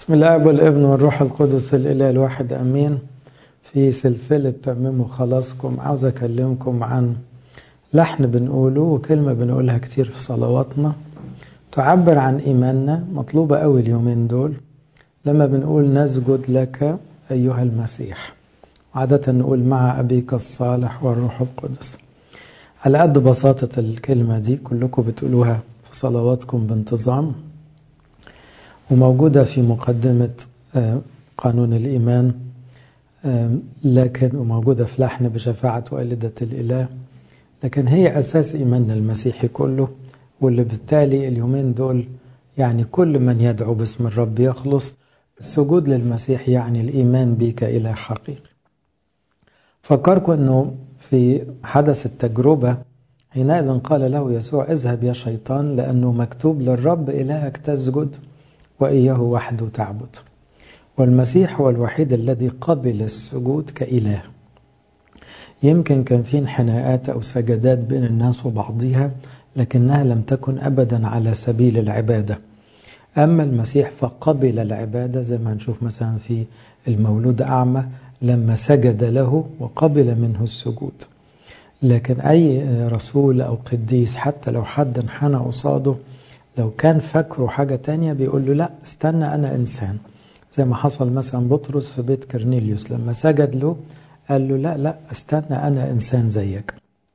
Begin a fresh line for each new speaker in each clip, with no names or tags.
بسم الله والابن والروح القدس الإله الواحد أمين في سلسلة تمموا خلاصكم عاوز أكلمكم عن لحن بنقوله وكلمة بنقولها كتير في صلواتنا تعبر عن إيماننا مطلوبة أوي اليومين دول لما بنقول نسجد لك أيها المسيح عادة نقول مع أبيك الصالح والروح القدس على قد بساطة الكلمة دي كلكم بتقولوها في صلواتكم بانتظام وموجودة في مقدمة قانون الإيمان لكن وموجودة في لحن بشفاعة والدة الإله لكن هي أساس إيماننا المسيحي كله واللي بالتالي اليومين دول يعني كل من يدعو باسم الرب يخلص السجود للمسيح يعني الإيمان بك إلى حقيقي فكركم أنه في حدث التجربة حينئذ قال له يسوع اذهب يا شيطان لأنه مكتوب للرب إلهك تسجد وإياه وحده تعبد والمسيح هو الوحيد الذي قبل السجود كإله يمكن كان في انحناءات أو سجدات بين الناس وبعضها لكنها لم تكن أبدا على سبيل العبادة أما المسيح فقبل العبادة زي ما نشوف مثلا في المولود أعمى لما سجد له وقبل منه السجود لكن أي رسول أو قديس حتى لو حد انحنى قصاده لو كان فاكره حاجة تانية بيقول له لا استنى أنا إنسان زي ما حصل مثلا بطرس في بيت كرنيليوس لما سجد له قال له لا لا استنى أنا إنسان زيك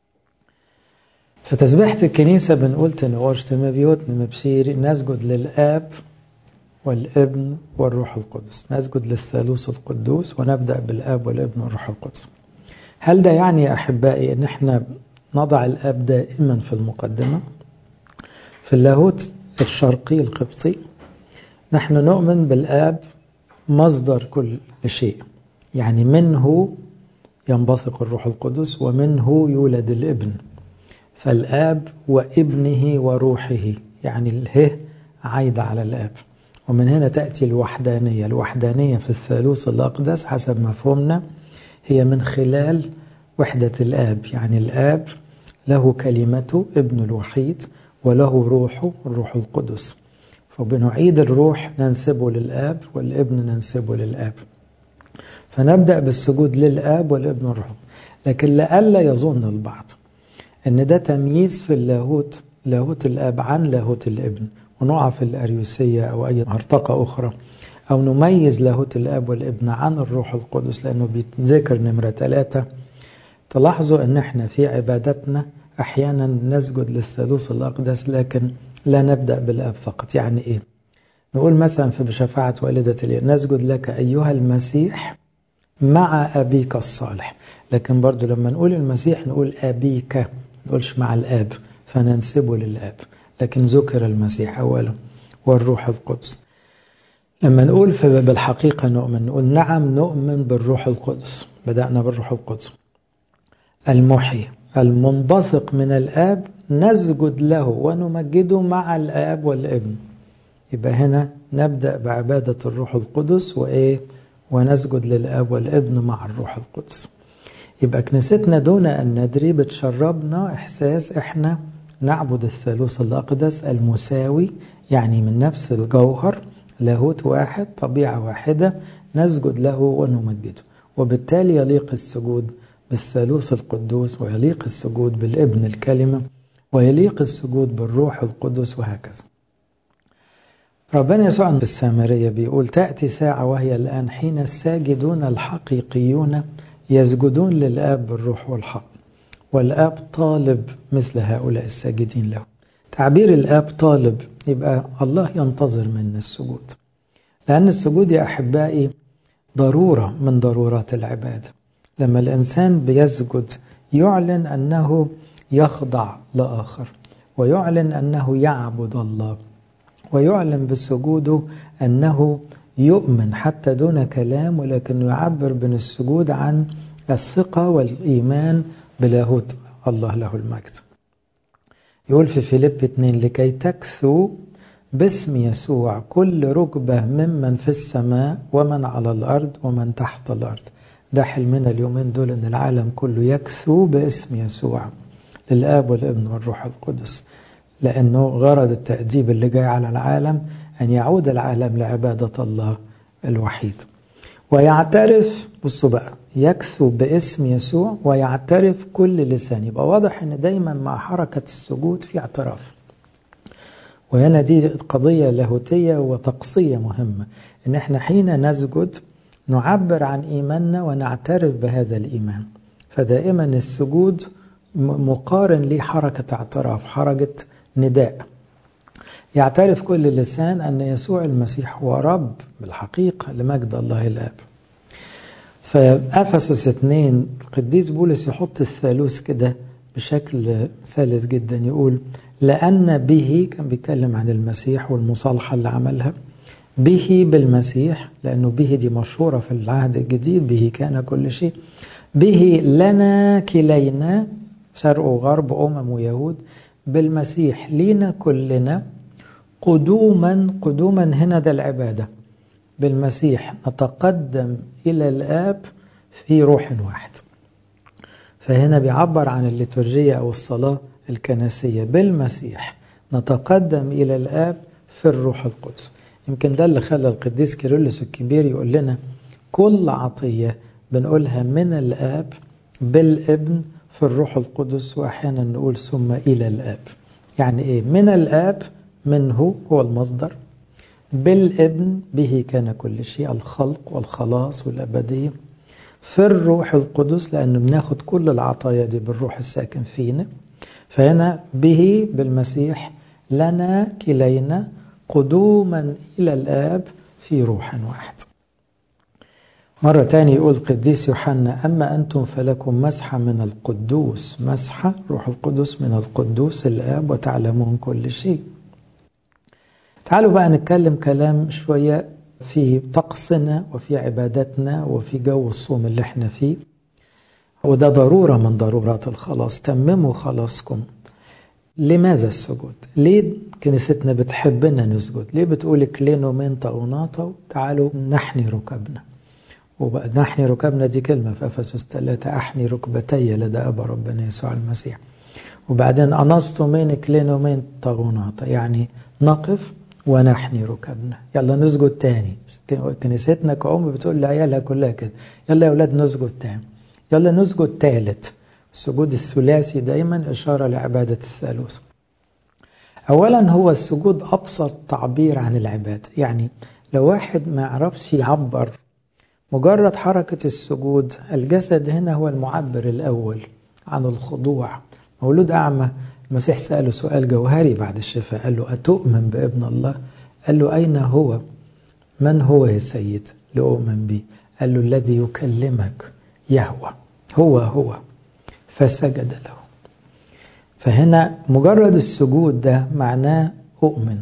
فتسبيحة الكنيسة بنقول تنورش بيوتنا مبشير نسجد للآب والابن والروح القدس نسجد للثالوث القدوس ونبدأ بالآب والابن والروح القدس هل ده يعني يا أحبائي أن احنا نضع الآب دائما في المقدمة في اللاهوت الشرقي القبطي نحن نؤمن بالآب مصدر كل شيء يعني منه ينبثق الروح القدس ومنه يولد الابن فالآب وابنه وروحه يعني اله عايدة على الآب ومن هنا تأتي الوحدانية الوحدانية في الثالوث الأقدس حسب مفهومنا هي من خلال وحدة الآب يعني الآب له كلمته ابن الوحيد وله روحه الروح القدس فبنعيد الروح ننسبه للآب والابن ننسبه للآب فنبدأ بالسجود للآب والابن والروح لكن لئلا يظن البعض أن ده تمييز في اللاهوت لاهوت الآب عن لاهوت الابن ونقع في الأريوسية أو أي هرطقة أخرى أو نميز لاهوت الآب والابن عن الروح القدس لأنه بيتذكر نمرة ثلاثة تلاحظوا أن احنا في عبادتنا أحيانا نسجد للثالوث الأقدس لكن لا نبدأ بالآب فقط يعني إيه نقول مثلا في بشفاعة والدة الإله نسجد لك أيها المسيح مع أبيك الصالح لكن برضو لما نقول المسيح نقول أبيك نقولش مع الآب فننسبه للآب لكن ذكر المسيح أولا والروح القدس لما نقول في بالحقيقة نؤمن نقول نعم نؤمن بالروح القدس بدأنا بالروح القدس المحيي المنبثق من الآب نسجد له ونمجده مع الآب والابن يبقى هنا نبدأ بعبادة الروح القدس وإيه ونسجد للآب والابن مع الروح القدس يبقى كنيستنا دون أن ندري بتشربنا إحساس إحنا نعبد الثالوث الأقدس المساوي يعني من نفس الجوهر لاهوت واحد طبيعة واحدة نسجد له ونمجده وبالتالي يليق السجود بالثالوث القدوس ويليق السجود بالابن الكلمة ويليق السجود بالروح القدس وهكذا ربنا يسوع عند السامرية بيقول تأتي ساعة وهي الآن حين الساجدون الحقيقيون يسجدون للآب بالروح والحق والآب طالب مثل هؤلاء الساجدين له تعبير الآب طالب يبقى الله ينتظر منا السجود لأن السجود يا أحبائي ضرورة من ضرورات العبادة لما الإنسان بيسجد يعلن أنه يخضع لآخر ويعلن أنه يعبد الله ويعلن بسجوده أنه يؤمن حتى دون كلام ولكنه يعبر بين السجود عن الثقة والإيمان بلاهوت الله له المجد يقول في فيليب 2 لكي تكثوا باسم يسوع كل ركبة ممن في السماء ومن على الأرض ومن تحت الأرض ده حلمنا اليومين دول ان العالم كله يكثو باسم يسوع للاب والابن والروح القدس لانه غرض التاديب اللي جاي على العالم أن يعود العالم لعبادة الله الوحيد ويعترف بصوا بقى يكثو باسم يسوع ويعترف كل لسان يبقى واضح ان دايما مع حركة السجود في اعتراف وهنا دي قضية لاهوتية وتقصية مهمة ان احنا حين نسجد نعبر عن ايماننا ونعترف بهذا الايمان فدائما السجود مقارن لحركة اعتراف حركة نداء يعترف كل لسان أن يسوع المسيح هو رب بالحقيقة لمجد الله الآب فأفسس اثنين القديس بولس يحط الثالوث كده بشكل سلس جدا يقول لأن به كان بيتكلم عن المسيح والمصالحة اللي عملها به بالمسيح لأنه به دي مشهورة في العهد الجديد به كان كل شيء به لنا كلينا شرق وغرب أمم ويهود بالمسيح لينا كلنا قدوما قدوما هنا ده العبادة بالمسيح نتقدم إلى الآب في روح واحد فهنا بيعبر عن الليتورجية أو الصلاة الكنسية بالمسيح نتقدم إلى الآب في الروح القدس يمكن ده اللي خلى القديس كيرلس الكبير يقول لنا كل عطية بنقولها من الآب بالابن في الروح القدس وأحيانا نقول ثم إلى الآب يعني إيه من الآب منه هو المصدر بالابن به كان كل شيء الخلق والخلاص والأبدية في الروح القدس لأنه بناخد كل العطايا دي بالروح الساكن فينا فهنا به بالمسيح لنا كلينا قدوما إلى الآب في روح واحد مرة تاني يقول القديس يوحنا أما أنتم فلكم مسحة من القدوس مسحة روح القدس من القدوس الآب وتعلمون كل شيء تعالوا بقى نتكلم كلام شوية في طقسنا وفي عبادتنا وفي جو الصوم اللي احنا فيه وده ضرورة من ضرورات الخلاص تمموا خلاصكم لماذا السجود؟ ليه كنيستنا بتحبنا نسجد؟ ليه بتقول كلينو من طاوناطا تعالوا نحني ركبنا وبقى نحني ركبنا دي كلمة في أفسس ثلاثة أحني ركبتي لدى أبا ربنا يسوع المسيح وبعدين أنصت من كلينو من طاوناطا يعني نقف ونحني ركبنا يلا نسجد تاني كنيستنا كأم بتقول لعيالها كلها كده يلا يا أولاد نسجد تاني يلا نسجد تالت السجود الثلاثي دايما إشارة لعبادة الثالوث أولا هو السجود أبسط تعبير عن العبادة يعني لو واحد ما يعرفش يعبر مجرد حركة السجود الجسد هنا هو المعبر الأول عن الخضوع مولود أعمى المسيح سأله سؤال جوهري بعد الشفاء قال له أتؤمن بابن الله قال له أين هو من هو يا سيد لأؤمن به قال له الذي يكلمك يهوى هو هو فسجد له فهنا مجرد السجود ده معناه أؤمن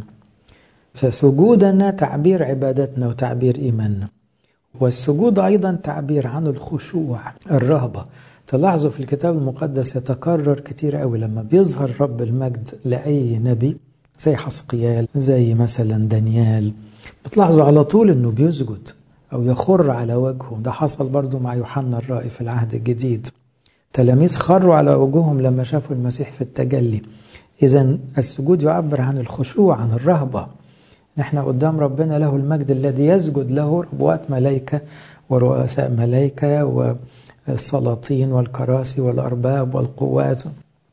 فسجودنا تعبير عبادتنا وتعبير إيماننا والسجود أيضا تعبير عن الخشوع الرهبة تلاحظوا في الكتاب المقدس يتكرر كتير قوي لما بيظهر رب المجد لأي نبي زي حسقيال زي مثلا دانيال بتلاحظوا على طول انه بيسجد او يخر على وجهه ده حصل برضو مع يوحنا الرائي في العهد الجديد تلاميذ خروا على وجوههم لما شافوا المسيح في التجلي اذا السجود يعبر عن الخشوع عن الرهبه نحن قدام ربنا له المجد الذي يسجد له ربوات ملائكه ورؤساء ملائكه والسلاطين والكراسي والارباب والقوات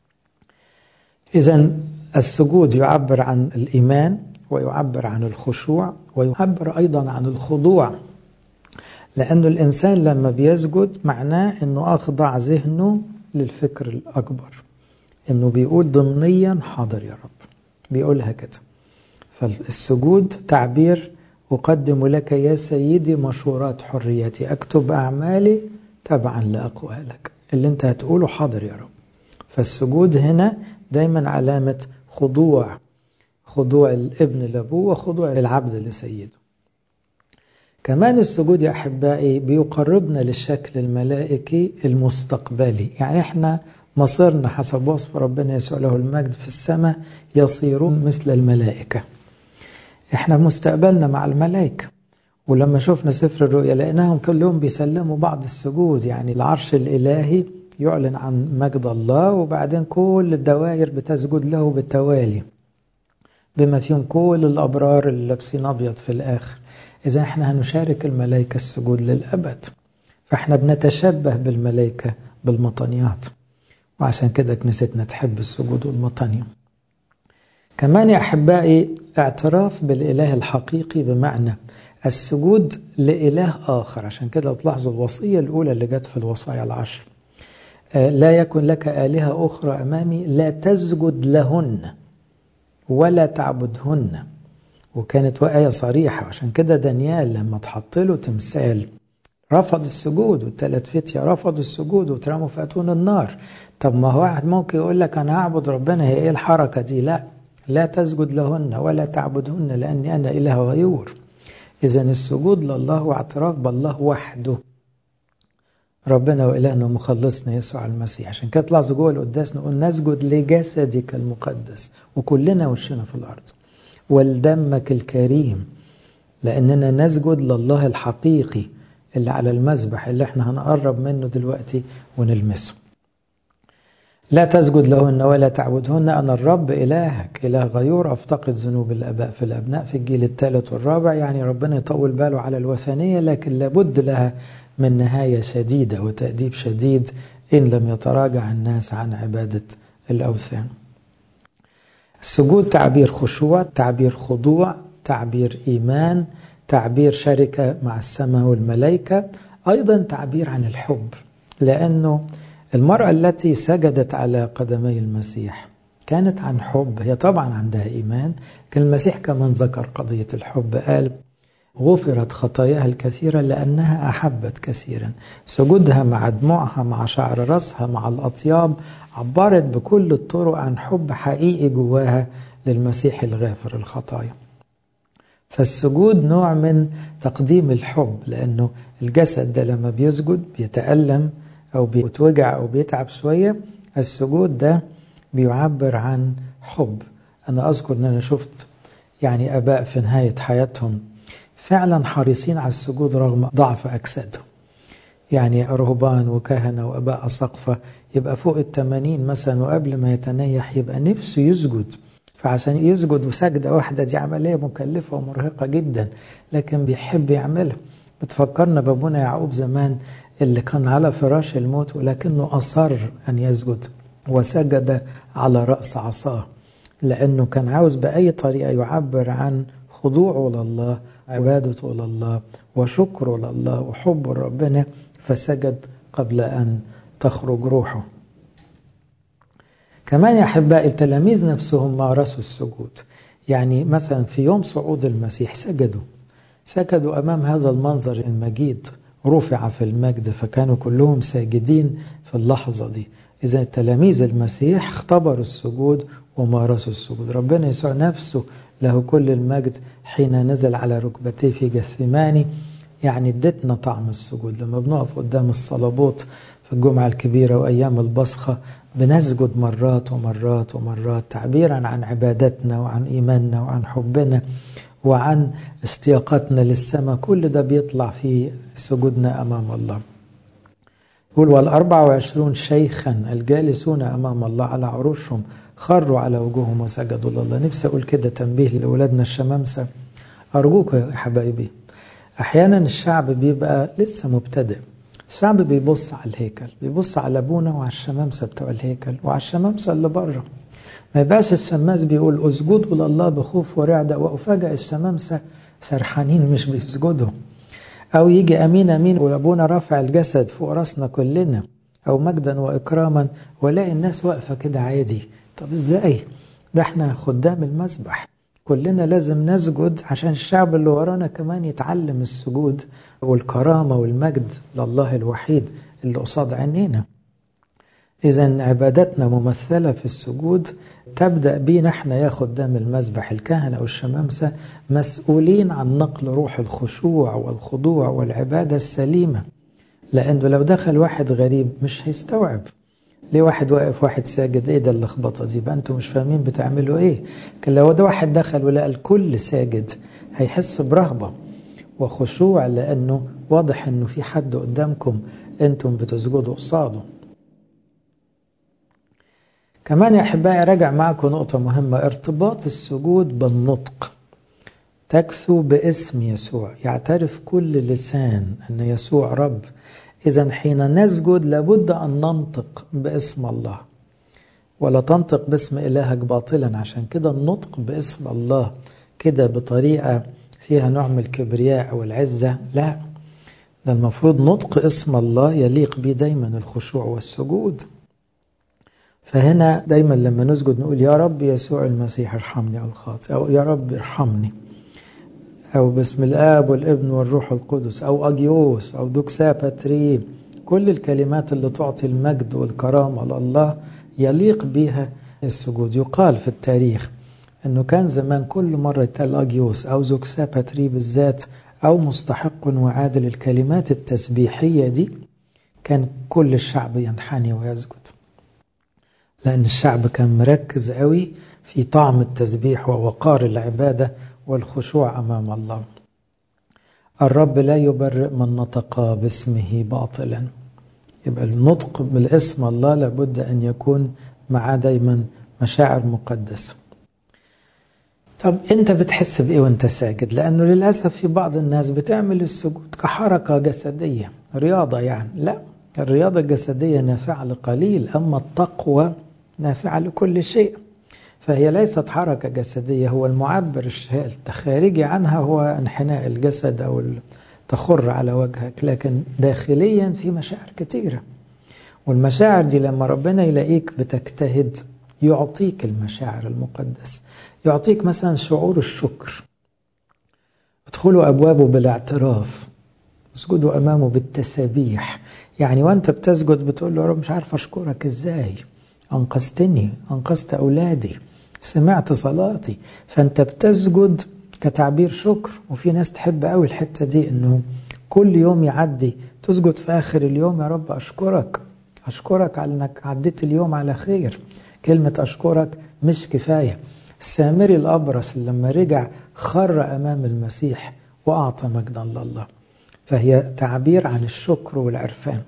اذا السجود يعبر عن الايمان ويعبر عن الخشوع ويعبر ايضا عن الخضوع لأنه الإنسان لما بيسجد معناه أنه أخضع ذهنه للفكر الأكبر أنه بيقول ضمنيا حاضر يا رب بيقولها كده فالسجود تعبير أقدم لك يا سيدي مشورات حريتي أكتب أعمالي تبعا لأقوالك اللي أنت هتقوله حاضر يا رب فالسجود هنا دايما علامة خضوع خضوع الابن لأبوه وخضوع العبد لسيده كمان السجود يا أحبائي بيقربنا للشكل الملائكي المستقبلي يعني احنا مصيرنا حسب وصف ربنا يسوع له المجد في السماء يصيرون مثل الملائكة احنا مستقبلنا مع الملائكة ولما شفنا سفر الرؤيا لقيناهم كلهم بيسلموا بعض السجود يعني العرش الإلهي يعلن عن مجد الله وبعدين كل الدوائر بتسجد له بالتوالي بما فيهم كل الأبرار اللي لابسين أبيض في الآخر إذا احنا هنشارك الملائكة السجود للأبد فاحنا بنتشبه بالملائكة بالمطانيات وعشان كده كنيستنا تحب السجود والمطانية كمان يا أحبائي اعتراف بالإله الحقيقي بمعنى السجود لإله آخر عشان كده تلاحظوا الوصية الأولى اللي جت في الوصايا العشر لا يكن لك آلهة أخرى أمامي لا تسجد لهن ولا تعبدهن وكانت آية صريحة عشان كده دانيال لما تحط له تمثال رفض السجود والثلاث فتية رفضوا السجود وترموا في أتون النار طب ما هو واحد ممكن يقول لك أنا هعبد ربنا هي إيه الحركة دي لا لا تسجد لهن ولا تعبدهن لأني أنا إله غيور إذا السجود لله هو اعتراف بالله وحده ربنا وإلهنا مخلصنا يسوع المسيح عشان كده تلاحظوا جوه القداس نقول نسجد لجسدك المقدس وكلنا وشنا في الأرض ولدمك الكريم لأننا نسجد لله الحقيقي اللي على المذبح اللي احنا هنقرب منه دلوقتي ونلمسه لا تسجد لهن ولا تعبدهن أنا الرب إلهك إله غيور أفتقد ذنوب الأباء في الأبناء في الجيل الثالث والرابع يعني ربنا يطول باله على الوثنية لكن لابد لها من نهاية شديدة وتأديب شديد إن لم يتراجع الناس عن عبادة الأوثان السجود تعبير خشوع تعبير خضوع تعبير إيمان تعبير شركة مع السماء والملائكة أيضا تعبير عن الحب لأنه المرأة التي سجدت على قدمي المسيح كانت عن حب هي طبعا عندها إيمان لكن المسيح كمان ذكر قضية الحب قال غفرت خطاياها الكثيرة لأنها أحبت كثيرا سجودها مع دموعها مع شعر رأسها مع الأطياب عبرت بكل الطرق عن حب حقيقي جواها للمسيح الغافر الخطايا فالسجود نوع من تقديم الحب لأنه الجسد ده لما بيسجد بيتألم أو بيتوجع أو بيتعب شوية السجود ده بيعبر عن حب أنا أذكر أن أنا شفت يعني أباء في نهاية حياتهم فعلا حريصين على السجود رغم ضعف أجسادهم يعني رهبان وكهنة وأباء أساقفة يبقى فوق التمانين مثلا وقبل ما يتنيح يبقى نفسه يسجد فعشان يسجد وسجدة واحدة دي عملية مكلفة ومرهقة جدا لكن بيحب يعملها بتفكرنا بابونا يعقوب زمان اللي كان على فراش الموت ولكنه أصر أن يسجد وسجد على رأس عصاه لأنه كان عاوز بأي طريقة يعبر عن خضوعه لله عبادته لله وشكره لله وحبه لربنا فسجد قبل أن تخرج روحه كمان يا أحبائي التلاميذ نفسهم مارسوا السجود يعني مثلا في يوم صعود المسيح سجدوا سجدوا أمام هذا المنظر المجيد رفع في المجد فكانوا كلهم ساجدين في اللحظة دي إذا تلاميذ المسيح اختبروا السجود ومارسوا السجود ربنا يسوع نفسه له كل المجد حين نزل على ركبتيه في جثماني يعني ادتنا طعم السجود لما بنقف قدام الصلبوت في الجمعة الكبيرة وأيام البصخة بنسجد مرات ومرات ومرات تعبيرا عن عبادتنا وعن إيماننا وعن حبنا وعن اشتياقاتنا للسماء كل ده بيطلع في سجودنا أمام الله يقول والأربع وعشرون شيخا الجالسون أمام الله على عروشهم خروا على وجوههم وسجدوا لله نفسي أقول كده تنبيه لأولادنا الشمامسة أرجوكم يا حبايبي أحيانا الشعب بيبقى لسه مبتدئ الشعب بيبص على الهيكل بيبص على أبونا وعلى الشمامسة بتوع الهيكل وعلى الشمامسة اللي بره ما يبقاش الشماس بيقول اسجدوا لله بخوف ورعدة وأفاجئ الشمامسة سرحانين مش بيسجدوا أو يجي أمين أمين وأبونا رافع الجسد فوق راسنا كلنا أو مجدا وإكراما ولاقي الناس واقفة كده عادي طب إزاي ده احنا خدام المسبح كلنا لازم نسجد عشان الشعب اللي ورانا كمان يتعلم السجود والكرامة والمجد لله الوحيد اللي قصاد عينينا إذا عبادتنا ممثلة في السجود تبدأ بينا احنا يا خدام المسبح الكهنة والشمامسة مسؤولين عن نقل روح الخشوع والخضوع والعبادة السليمة لأنه لو دخل واحد غريب مش هيستوعب ليه واحد واقف واحد ساجد ايه ده اللخبطه دي بقى انتوا مش فاهمين بتعملوا ايه لكن لو ده واحد دخل ولقى الكل ساجد هيحس برهبه وخشوع لانه واضح انه في حد قدامكم انتم بتسجدوا قصاده كمان يا أحبائي راجع معكم نقطة مهمة ارتباط السجود بالنطق تكسو باسم يسوع يعترف كل لسان أن يسوع رب إذا حين نسجد لابد أن ننطق باسم الله ولا تنطق باسم إلهك باطلا عشان كده النطق باسم الله كده بطريقة فيها نوع من الكبرياء أو العزة لا ده المفروض نطق اسم الله يليق به دايما الخشوع والسجود فهنا دايما لما نسجد نقول يا رب يسوع المسيح ارحمني الخاطئ أو يا رب ارحمني أو باسم الآب والابن والروح القدس أو أجيوس أو دوكسا باتري كل الكلمات اللي تعطي المجد والكرامة لله يليق بها السجود يقال في التاريخ أنه كان زمان كل مرة يتقال أجيوس أو زوكسا باتري بالذات أو مستحق وعادل الكلمات التسبيحية دي كان كل الشعب ينحني ويسجد لأن الشعب كان مركز قوي في طعم التسبيح ووقار العبادة والخشوع أمام الله الرب لا يبرئ من نطق باسمه باطلا يبقى النطق بالاسم الله لابد أن يكون معاه دايما مشاعر مقدسة طب انت بتحس بايه وانت ساجد لانه للاسف في بعض الناس بتعمل السجود كحركه جسديه رياضه يعني لا الرياضه الجسديه نافعه لقليل اما التقوى نافعه لكل شيء فهي ليست حركه جسديه هو المعبر الخارجي عنها هو انحناء الجسد او تخر على وجهك لكن داخليا في مشاعر كتيره والمشاعر دي لما ربنا يلاقيك بتجتهد يعطيك المشاعر المقدسه يعطيك مثلا شعور الشكر ادخلوا أبوابه بالاعتراف اسجدوا أمامه بالتسابيح يعني وانت بتسجد بتقول له يا رب مش عارف أشكرك إزاي أنقذتني أنقذت أولادي سمعت صلاتي فأنت بتسجد كتعبير شكر وفي ناس تحب قوي الحتة دي إنه كل يوم يعدي تسجد في آخر اليوم يا رب أشكرك أشكرك على أنك عديت اليوم على خير كلمة أشكرك مش كفاية السامري الأبرص لما رجع خر أمام المسيح وأعطى مجدا لله فهي تعبير عن الشكر والعرفان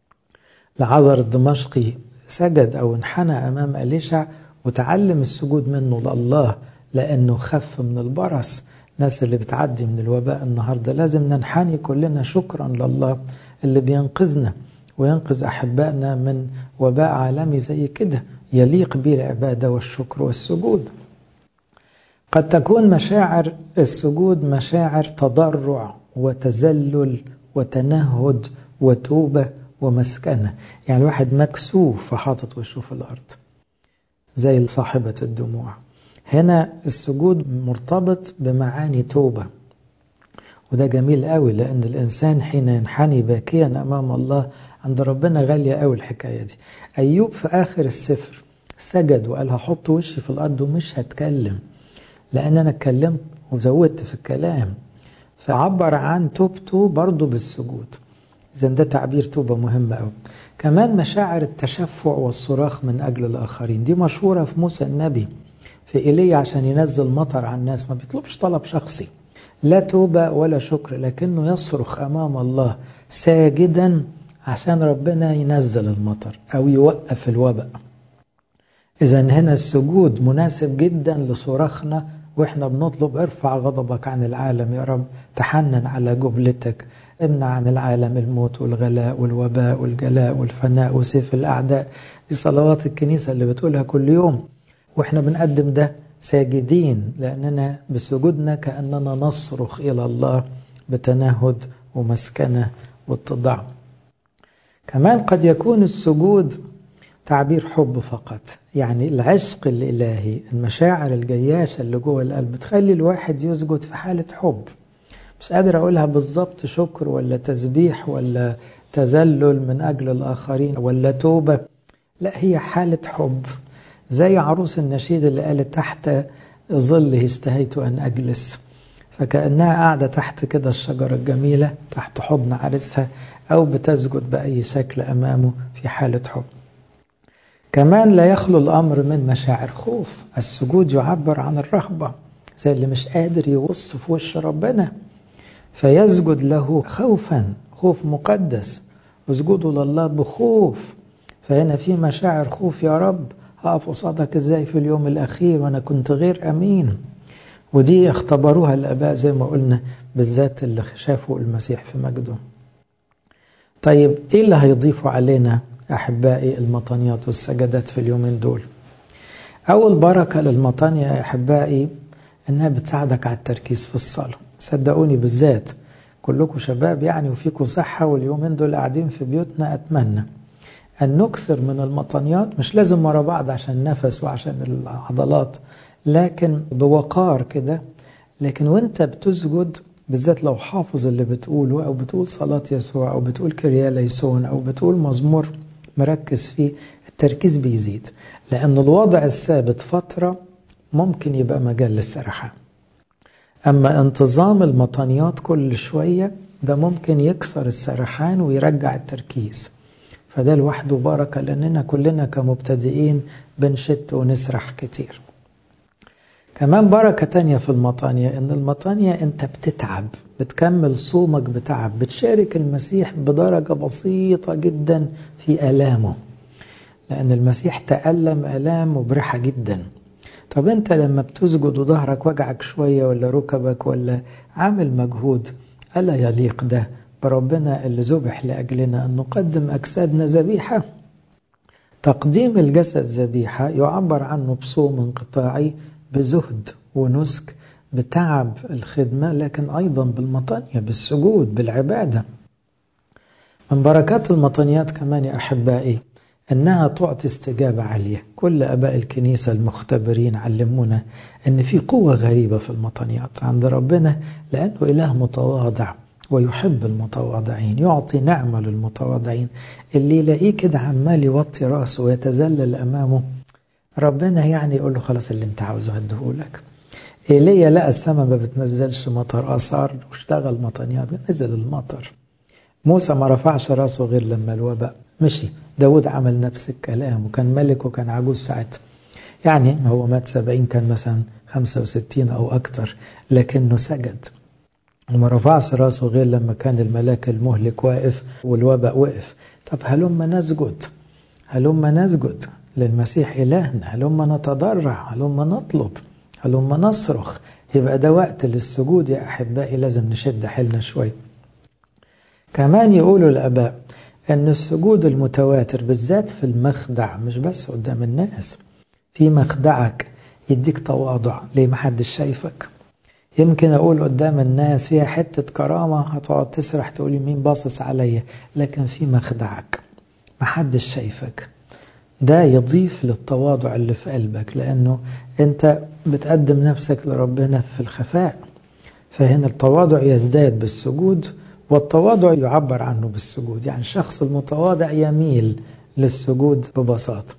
لعذر الدمشقي سجد أو انحنى أمام أليشع وتعلم السجود منه لله لأنه خف من البرص الناس اللي بتعدي من الوباء النهاردة لازم ننحني كلنا شكرا لله اللي بينقذنا وينقذ أحبائنا من وباء عالمي زي كده يليق به العبادة والشكر والسجود قد تكون مشاعر السجود مشاعر تضرع وتذلل وتنهد وتوبة ومسكنة يعني الواحد مكسوف فحاطط وشه في الأرض زي صاحبة الدموع هنا السجود مرتبط بمعاني توبة وده جميل قوي لأن الإنسان حين ينحني باكيا أمام الله عند ربنا غالية قوي الحكاية دي أيوب في آخر السفر سجد وقال هحط وشي في الأرض ومش هتكلم لأن أنا اتكلمت وزودت في الكلام فعبر عن توبته برضه بالسجود إذا ده تعبير توبة مهم قوي كمان مشاعر التشفع والصراخ من أجل الآخرين دي مشهورة في موسى النبي في إيليا عشان ينزل مطر على الناس ما بيطلبش طلب شخصي لا توبة ولا شكر لكنه يصرخ أمام الله ساجدا عشان ربنا ينزل المطر أو يوقف الوباء إذا هنا السجود مناسب جدا لصراخنا وإحنا بنطلب ارفع غضبك عن العالم يا رب تحنن على جبلتك امنع عن العالم الموت والغلاء والوباء والجلاء والفناء وسيف الأعداء دي صلوات الكنيسة اللي بتقولها كل يوم وإحنا بنقدم ده ساجدين لأننا بسجودنا كأننا نصرخ إلى الله بتنهد ومسكنة واتضاع كمان قد يكون السجود تعبير حب فقط يعني العشق الإلهي المشاعر الجياشة اللي جوه القلب تخلي الواحد يسجد في حالة حب مش قادر أقولها بالظبط شكر ولا تسبيح ولا تذلل من أجل الآخرين ولا توبة لا هي حالة حب زي عروس النشيد اللي قالت تحت ظله اشتهيت أن أجلس فكأنها قاعدة تحت كده الشجرة الجميلة تحت حضن عرسها أو بتسجد بأي شكل أمامه في حالة حب كمان لا يخلو الأمر من مشاعر خوف السجود يعبر عن الرهبة زي اللي مش قادر يبص في وش ربنا فيسجد له خوفا خوف مقدس وسجوده لله بخوف فهنا في مشاعر خوف يا رب هقف قصادك ازاي في اليوم الأخير وأنا كنت غير أمين ودي اختبروها الآباء زي ما قلنا بالذات اللي شافوا المسيح في مجده طيب ايه اللي هيضيفوا علينا أحبائي المطانيات والسجدات في اليومين دول أول بركة للمطانية يا أحبائي إنها بتساعدك على التركيز في الصلاة صدقوني بالذات كلكم شباب يعني وفيكم صحة واليومين دول قاعدين في بيوتنا أتمنى أن نكثر من المطانيات مش لازم ورا بعض عشان النفس وعشان العضلات لكن بوقار كده لكن وانت بتسجد بالذات لو حافظ اللي بتقوله أو بتقول صلاة يسوع أو بتقول كريا ليسون أو بتقول مزمور مركز فيه التركيز بيزيد لأن الوضع الثابت فترة ممكن يبقى مجال للسرحان أما انتظام المطانيات كل شوية ده ممكن يكسر السرحان ويرجع التركيز فده لوحده بركة لأننا كلنا كمبتدئين بنشت ونسرح كتير كمان بركة تانية في المطانية إن المطانية أنت بتتعب بتكمل صومك بتعب بتشارك المسيح بدرجة بسيطة جدا في آلامه لأن المسيح تألم آلام مبرحة جدا طب أنت لما بتسجد وظهرك وجعك شوية ولا ركبك ولا عامل مجهود ألا يليق ده بربنا اللي ذبح لأجلنا أن نقدم أجسادنا ذبيحة تقديم الجسد ذبيحة يعبر عنه بصوم انقطاعي بزهد ونسك بتعب الخدمة لكن أيضا بالمطانية بالسجود بالعبادة من بركات المطانيات كمان يا أحبائي أنها تعطي استجابة عالية كل أباء الكنيسة المختبرين علمونا أن في قوة غريبة في المطانيات عند ربنا لأنه إله متواضع ويحب المتواضعين يعطي نعمة للمتواضعين اللي يلاقيه كده عمال يوطي راسه ويتذلل أمامه ربنا يعني يقول له خلاص اللي انت عاوزه هديهولك ايليا لقى السماء ما بتنزلش مطر اثار واشتغل مطنيات نزل المطر موسى ما رفعش راسه غير لما الوباء مشي داود عمل نفس الكلام وكان ملك وكان عجوز ساعتها يعني هو مات سبعين كان مثلا خمسة وستين أو أكتر لكنه سجد وما رفعش راسه غير لما كان الملاك المهلك واقف والوباء وقف طب هلما نسجد هلما نسجد للمسيح إلهنا هلما نتضرع هلما نطلب هلما نصرخ يبقى ده وقت للسجود يا أحبائي لازم نشد حيلنا شوي كمان يقولوا الآباء أن السجود المتواتر بالذات في المخدع مش بس قدام الناس في مخدعك يديك تواضع ليه محدش شايفك يمكن أقول قدام الناس فيها حتة كرامة هتقعد تسرح تقولي مين باصص عليا لكن في مخدعك محدش شايفك ده يضيف للتواضع اللي في قلبك لأنه أنت بتقدم نفسك لربنا في الخفاء فهنا التواضع يزداد بالسجود والتواضع يعبر عنه بالسجود يعني الشخص المتواضع يميل للسجود ببساطة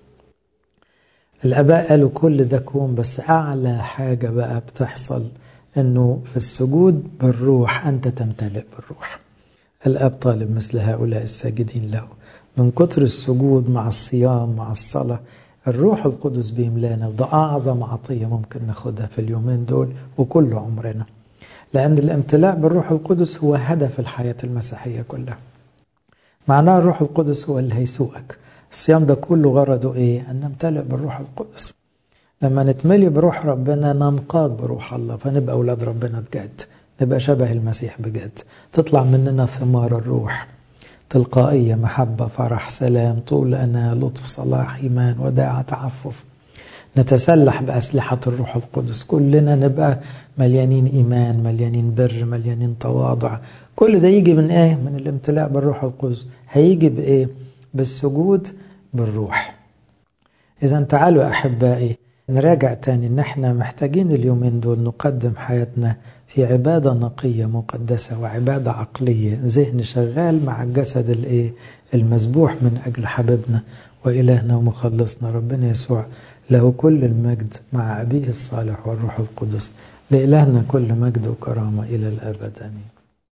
الآباء قالوا كل ده كون بس أعلى حاجة بقى بتحصل أنه في السجود بالروح أنت تمتلئ بالروح الآب طالب مثل هؤلاء الساجدين له من كتر السجود مع الصيام مع الصلاة الروح القدس بيملانا وده أعظم عطية ممكن ناخدها في اليومين دول وكل عمرنا لأن الامتلاء بالروح القدس هو هدف الحياة المسيحية كلها معناه الروح القدس هو اللي هيسوقك الصيام ده كله غرضه إيه؟ أن نمتلئ بالروح القدس لما نتملي بروح ربنا ننقاد بروح الله فنبقى أولاد ربنا بجد نبقى شبه المسيح بجد تطلع مننا ثمار الروح تلقائية محبة فرح سلام طول أنا لطف صلاح إيمان وداعة تعفف نتسلح بأسلحة الروح القدس كلنا نبقى مليانين إيمان مليانين بر مليانين تواضع كل ده يجي من إيه؟ من الامتلاء بالروح القدس هيجي بإيه؟ بالسجود بالروح إذا تعالوا أحبائي نراجع تاني إن إحنا محتاجين اليومين دول نقدم حياتنا في عبادة نقية مقدسة وعبادة عقلية ذهن شغال مع الجسد الإيه المذبوح من أجل حبيبنا وإلهنا ومخلصنا ربنا يسوع له كل المجد مع أبيه الصالح والروح القدس لإلهنا كل مجد وكرامة إلى الأبد آمين